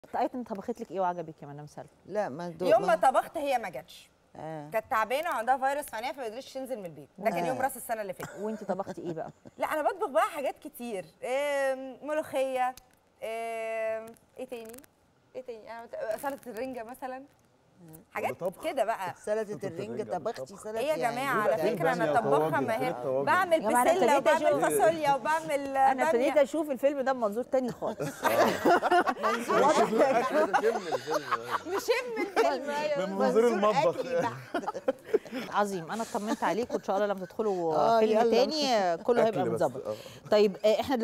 ايتن طبخت لك ايه وعجبك يا مدام سلمى لا ما دو يوم ما طبخت هي ما جاتش آه. كانت تعبانه وعندها فيروس في عينيها فما قدرتش تنزل من البيت ده كان آه. يوم راس السنه اللي فاتت وانت طبختي ايه بقى لا انا بطبخ بقى حاجات كتير آم، ملوخيه آم، ايه تاني ايه تاني انا بت- سلطه الرنجه مثلا حاجات طبخ. كده بقى سلطه الرنجة طبختي سلطه ايه يا جماعه على في فكره انا بامية طباخه طواجن، ماهر في طواجن. بعمل يا جماعة أنا بسله ابتديت وبعمل أشوف- فاصوليا وبعمل انا ابتديت بامية. اشوف الفيلم ده بمنظور تاني خالص نشم الفيلم أيوة. من منظور المطبخ أكلي بحت. عظيم انا اطمنت عليكم وان شاء الله لما تدخلوا آه، فيلم يلا. تاني كله هيبقى أكل بس، متظبط آه. طيب آه، احنا